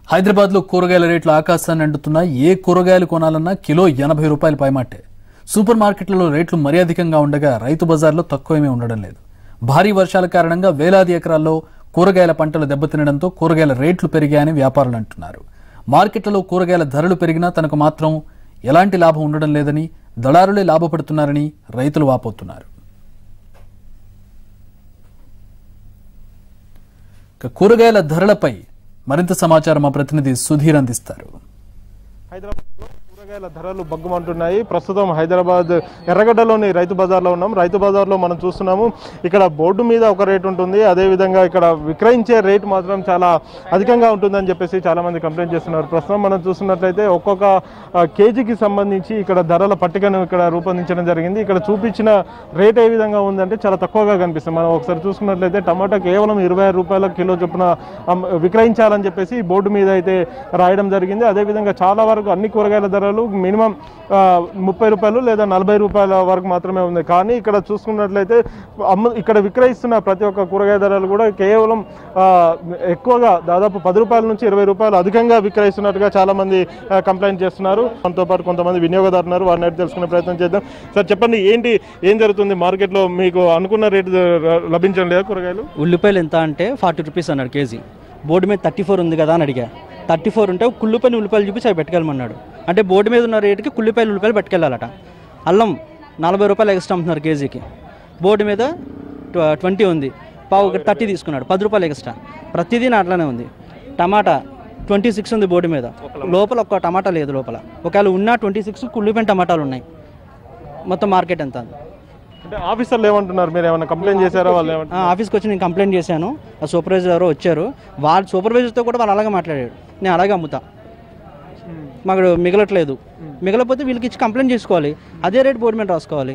హైదరాబాద్లో కూరగాయల రేట్లు ఆకాశాన్ని అంటున్నా ఏ కూరగాయలు కొనాలన్నా కిలో ఎనభై రూపాయలు పైమాటే సూపర్ మార్కెట్లలో రేట్లు మరీ అధికంగా ఉండగా రైతు బజార్లో తక్కువేమీ ఉండడం లేదు భారీ వర్షాల కారణంగా వేలాది ఎకరాల్లో కూరగాయల పంటలు దెబ్బతినడంతో కూరగాయల రేట్లు పెరిగాయని వ్యాపారులు అంటున్నారు మార్కెట్లలో కూరగాయల ధరలు పెరిగినా తనకు మాత్రం ఎలాంటి లాభం ఉండడం లేదని దళారులే లాభపడుతున్నారని రైతులు వాపోతున్నారు ఇక కూరగాయల ధరలపై మరింత సమాచారం మా ప్రతినిధి సుధీర్ అందిస్తారు హైదరాబాద్లో కూరగాయల ధరలు బగ్గుమంటున్నాయి ప్రస్తుతం హైదరాబాద్ ఎర్రగడ్డలోని రైతు బజార్లో ఉన్నాం రైతు బజార్లో మనం చూస్తున్నాము ఇక్కడ బోర్డు మీద ఒక రేట్ ఉంటుంది అదేవిధంగా ఇక్కడ విక్రయించే రేట్ మాత్రం చాలా అధికంగా ఉంటుందని చెప్పేసి చాలా మంది కంప్లైంట్ చేస్తున్నారు ప్రస్తుతం మనం చూస్తున్నట్లయితే ఒక్కొక్క ఆ, కేజీకి సంబంధించి ఇక్కడ ధరల పట్టికను ఇక్కడ రూపొందించడం జరిగింది ఇక్కడ చూపించిన రేట్ ఏ విధంగా ఉందంటే చాలా తక్కువగా కనిపిస్తుంది మనం ఒకసారి చూసుకున్నట్లయితే టమాటా కేవలం ఇరవై ఆరు రూపాయల కిలో చొప్పున అమ్- విక్రయించాలని చెప్పేసి ఈ బోర్డు మీద అయితే రాయడం జరిగింది అదేవిధంగా చాలా వరకు అన్ని కూరగాయల ధరలు మినిమం ఆ, ముప్పై రూపాయలు లేదా నలభై రూపాయల వరకు మాత్రమే ఉంది కానీ ఇక్కడ చూసుకున్నట్లయితే అమ్మ ఇక్కడ విక్రయిస్తున్న ప్రతి ఒక్క కూరగాయ ధరలు కూడా కేవలం ఆ, ఎక్కువగా దాదాపు పది రూపాయల నుంచి ఇరవై రూపాయలు అధికంగా విక్రయిస్తున్నట్టుగా చాలా మంది ఆ, కంప్లైంట్ చేస్తున్నారు మనతో పాటు కొంతమంది వినియోగదారులు ఉన్నారు వారిని అడిగి తెలుసుకునే ప్రయత్నం చేద్దాం సార్ చెప్పండి ఏంటి ఏం జరుగుతుంది మార్కెట్లో మీకు అనుకున్న రేటు లభించడం లేదా కూరగాయలు ఉల్లిపాయలు ఎంత అంటే ఫార్టీ రూపీస్ అన్నాడు కేజీ బోర్డు మీద థర్టీ ఫోర్ ఉంది కదా అని అడిగా థర్టీ ఫోర్ ఉంటే కుళ్ళుపైన ఉల్లిపాయలు చూపించి అవి పెట్టుకెళ్ళమన్నాడు అంటే బోర్డు మీద ఉన్న రేటుకి కుళ్ళిపాయలు ఉల్లిపాయలు పట్టుకెళ్ళాలట అల్లం నలభై రూపాయలు ఎక్స్ట్రా అమ్ముతున్నారు కేజీకి బోర్డు మీద ట్వ- ట్వంటీ ఉంది పావు ఒకటి థర్టీ తీసుకున్నాడు పది రూపాయలు ఎక్స్ట్రా ప్రతిదీ నా అట్లానే ఉంది టమాటా ట్వంటీ సిక్స్ ఉంది బోర్డు మీద లోపల ఒక్క టమాటా లేదు లోపల ఒకవేళ ఉన్నా ట్వంటీ సిక్స్ కుళ్ళిపోయిన టమాటాలు ఉన్నాయి మొత్తం మార్కెట్ ఎంత అంటే ఆఫీసర్లు ఏమంటున్నారు మీరు ఏమైనా కంప్లైంట్ చేశారా వాళ్ళు ఏమంటారు ఆ, ఆఫీస్కి వచ్చి నేను కంప్లైంట్ చేశాను ఆ సూపర్వైజర్ ఎవరో వచ్చారు వాళ్ళ సూపర్వైజర్తో కూడా వాళ్ళు అలాగే మాట్లాడాడు నేను అలాగే అమ్ముతా మాకు మిగలట్లేదు మిగలకపోతే వీళ్ళకి ఇచ్చి కంప్లైంట్ చేసుకోవాలి అదే రేట్ బోర్డు మీద రాసుకోవాలి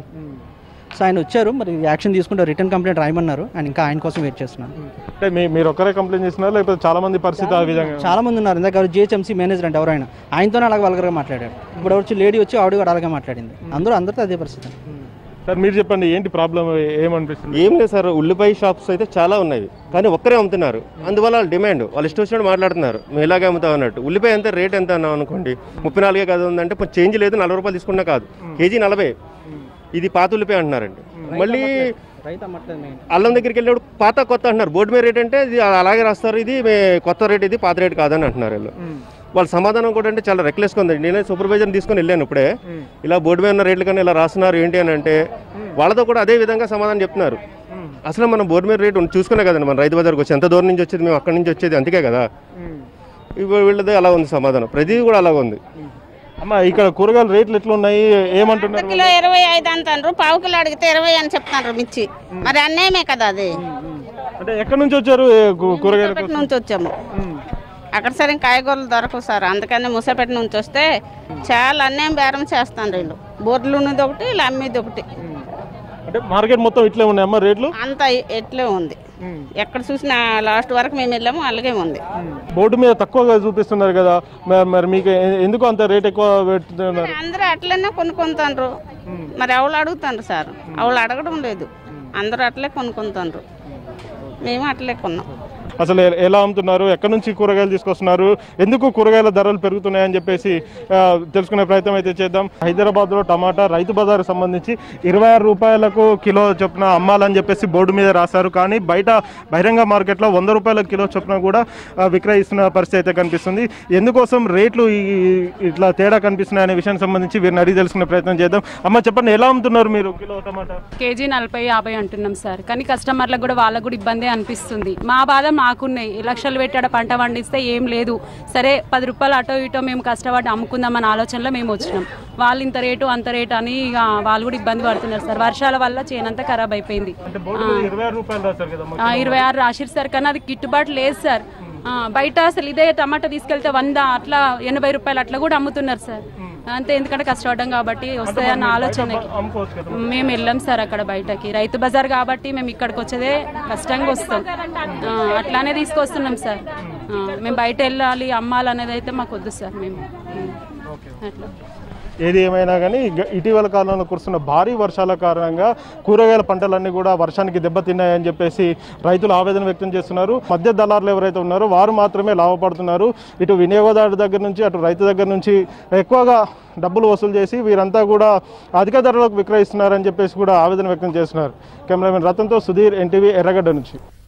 సో ఆయన వచ్చారు మరి యాక్షన్ తీసుకుంటే రిటర్న్ కంప్లైంట్ రాయమన్నారు ఆయన ఇంకా ఆయన కోసం వెయిట్ చేస్తున్నాను అంటే మీ మీరు ఒక్కరే కంప్లైంట్ చేస్తున్నారా లేకపోతే చాలా మంది పరిస్థితి ఆ విధంగా చాలా మంది ఉన్నారు ఇందాక జిహెచ్ఎంసీ మేనేజర్ అంటే ఎవరైనా ఆయనతోనే అలాగే వల్గరగా మాట్లాడాడు ఇప్పుడు వచ్చి లేడీ వచ్చి ఆవిడ కూడా అలాగే మాట్లాడింది అందరూ అందరితో అదే పరిస్థితి సార్ మీరు చెప్పండి ఏంటి ప్రాబ్లం ఏమనిపిస్తుంది ఏం లేదు సార్ ఉల్లిపాయ షాప్స్ అయితే చాలా ఉన్నాయి కానీ ఒక్కరే అమ్ముతున్నారు అందువల్ల వాళ్ళ డిమాండ్ వాళ్ళు ఇష్టం వచ్చినట్టు మాట్లాడుతున్నారు మేము ఇలాగే అమ్ముతాం అన్నట్టు ఉల్లిపాయ ఎంత రేట్ ఎంత అన్నాం అనుకోండి ముప్పై నాలుగే కదా ఉందంటే కొంచెం చేంజ్ లేదు నలభై రూపాయలు తీసుకున్నా కాదు కేజీ నలభై ఇది పాత ఉల్లిపాయ అంటున్నారండి మళ్ళీ రైతు అమ్మట్లేదు మెయిన్ అల్లం దగ్గరికి వెళ్ళినప్పుడు పాత కొత్త అంటున్నారు బోర్డు మీద రేట్ అంటే ఇది అలాగే రాస్తారు ఇది మే- కొత్త రేట్ ఇది పాత రేట్ కాదని అంటున్నారు వీళ్ళు వాళ్ళ సమాధానం కూడా అంటే చాలా రెక్లెస్గా ఉంది నేనే సూపర్వైజర్ తీసుకొని వెళ్ళాను ఇప్పుడే ఇలా బోర్డు మీద ఉన్న రేట్లు కానీ ఇలా రాస్తున్నారు ఏంటి అని అంటే వాళ్ళతో కూడా అదే విధంగా సమాధానం చెప్తున్నారు అసలు మనం బోర్డు మీద రేటు చూసుకునే కదండి మన రైతు బజార్కి వచ్చి ఎంత దూరం నుంచి వచ్చేది మేము అక్కడి నుంచి వచ్చేది అందుకే కదా ఇప్పుడు వీళ్ళది అలా ఉంది సమాధానం ప్రతిదీ కూడా అలాగ ఉంది అమ్మ ఇక్కడ కూరగాయల రేట్లు ఎట్లా ఉన్నాయి ఏమంటున్నారు కిలో ఇరవై ఐదు అంటారు పావు కిలో అడిగితే ఇరవై అని చెప్తారు మిర్చి మరి అన్నేమే కదా అది అంటే ఎక్కడి నుంచి వచ్చారు ఏ కూ- కూరగాయల ముసపేట నుంచి వచ్చాము అక్కడ సరే కాయగూరలు దొరకవు సార్ అందుకని ముసపేట నుంచి వస్తే చాలా అన్నేం బేరం చేస్తాను వీళ్ళు బోర్డులు ఉన్నది ఒకటి ఇలా అమ్మేది ఒకటి అంటే మార్కెట్ మొత్తం ఇట్లే ఉన్నాయమ్మా రేట్లు అంతా ఎట్లే ఉంది ఎక్కడ చూసినా లాస్ట్ వరకు మేము వెళ్ళాము అలాగే ఉంది బోర్డు మీద తక్కువగా చూపిస్తున్నారు కదా మ- మరి మీకు ఎ- ఎందుకు అంత రేట్ ఎక్కువ పెడుతున్నారు అందరూ అట్లనే కొనుక్కుంటారు మరి ఎవరు అడుగుతారు సార్ ఎవరు అడగడం లేదు అందరూ అట్లే కొనుక్కుంటారు మేము అట్లే కొన్నాం అసలు ఎ- ఎలా అమ్ముతున్నారు ఎక్కడి నుంచి కూరగాయలు తీసుకొస్తున్నారు ఎందుకు కూరగాయల ధరలు పెరుగుతున్నాయని చెప్పేసి ఆ, తెలుసుకునే ప్రయత్నం అయితే చేద్దాం హైదరాబాద్లో టమాటా రైతు బజార్ సంబంధించి ఇరవై ఆరు రూపాయలకు కిలో చొప్పున అమ్మాలని చెప్పేసి బోర్డు మీద రాశారు కానీ బయట బహిరంగ మార్కెట్లో వంద రూపాయల కిలో చొప్పున కూడా ఆ, విక్రయిస్తున్న పరిస్థితి అయితే కనిపిస్తుంది ఎందుకోసం రేట్లు ఈ ఇట్లా తేడా కనిపిస్తున్నాయి అనే విషయానికి సంబంధించి వీరిని అడిగి తెలుసుకునే ప్రయత్నం చేద్దాం అమ్మ చెప్పండి ఎలా అమ్ముతున్నారు మీరు కిలో టమాటా కేజీ నలభై యాభై అంటున్నాం సార్ కానీ కస్టమర్లకు కూడా వాళ్ళకు కూడా ఇబ్బంది అనిపిస్తుంది మా బాధ మాకున్నాయి లక్షలు పెట్టాడ పంట పండిస్తే ఏం లేదు సరే పది రూపాయలు అటో ఇటో మేము కష్టపడి అమ్ముకుందామన్న ఆలోచనలో మేము వచ్చినాం వాళ్ళు ఇంత రేటు అంత రేటు అని ఇక వాళ్ళు కూడా ఇబ్బంది పడుతున్నారు సార్ వర్షాల వల్ల చేనంతా ఖరాబ్ అయిపోయింది అంటే బోర్డు మీద ఇరవై ఆరు రూపాయలు రాశారు కదా ఆ, ఇరవై ఆరు రాసిరు సార్ కానీ అది గిట్టుబాటు లేదు సార్ ఆ, బయట అసలు ఇదే టమాటా తీసుకెళ్తే వంద అట్లా ఎనభై రూపాయలు అట్లా కూడా అమ్ముతున్నారు సార్ అంతే ఎందుకంటే కష్టపడ్డాం కాబట్టి వస్తాయన్న ఆలోచనకి అమ్ముకోవచ్చు కదా మేము వెళ్ళాం సార్ అక్కడ బయటకి రైతు బజార్ కాబట్టి మేము ఇక్కడికి వచ్చేదే కష్టంగా వస్తాం ఆ, అట్లానే తీసుకొస్తున్నాం సార్ ఆ, మేము బయట వెళ్ళాలి అమ్మాలి అనేది అయితే మాకు వద్దు సార్ మేము అట్లా ఏది ఏమైనా కానీ గ- ఇటీవల కాలంలో కురుస్తున్న భారీ వర్షాల కారణంగా కూరగాయల పంటలన్నీ కూడా వర్షానికి దెబ్బతిన్నాయని చెప్పేసి రైతులు ఆవేదన వ్యక్తం చేస్తున్నారు మధ్య దళారులు ఎవరైతే ఉన్నారో వారు మాత్రమే లాభపడుతున్నారు ఇటు వినియోగదారు దగ్గర నుంచి అటు రైతు దగ్గర నుంచి ఎక్కువగా డబ్బులు వసూలు చేసి వీరంతా కూడా అధిక ధరలకు విక్రయిస్తున్నారని చెప్పేసి కూడా ఆవేదన వ్యక్తం చేస్తున్నారు కెమెరామెన్ రతన్తో సుధీర్ ఎన్టీవీ ఎర్రగడ్డ నుంచి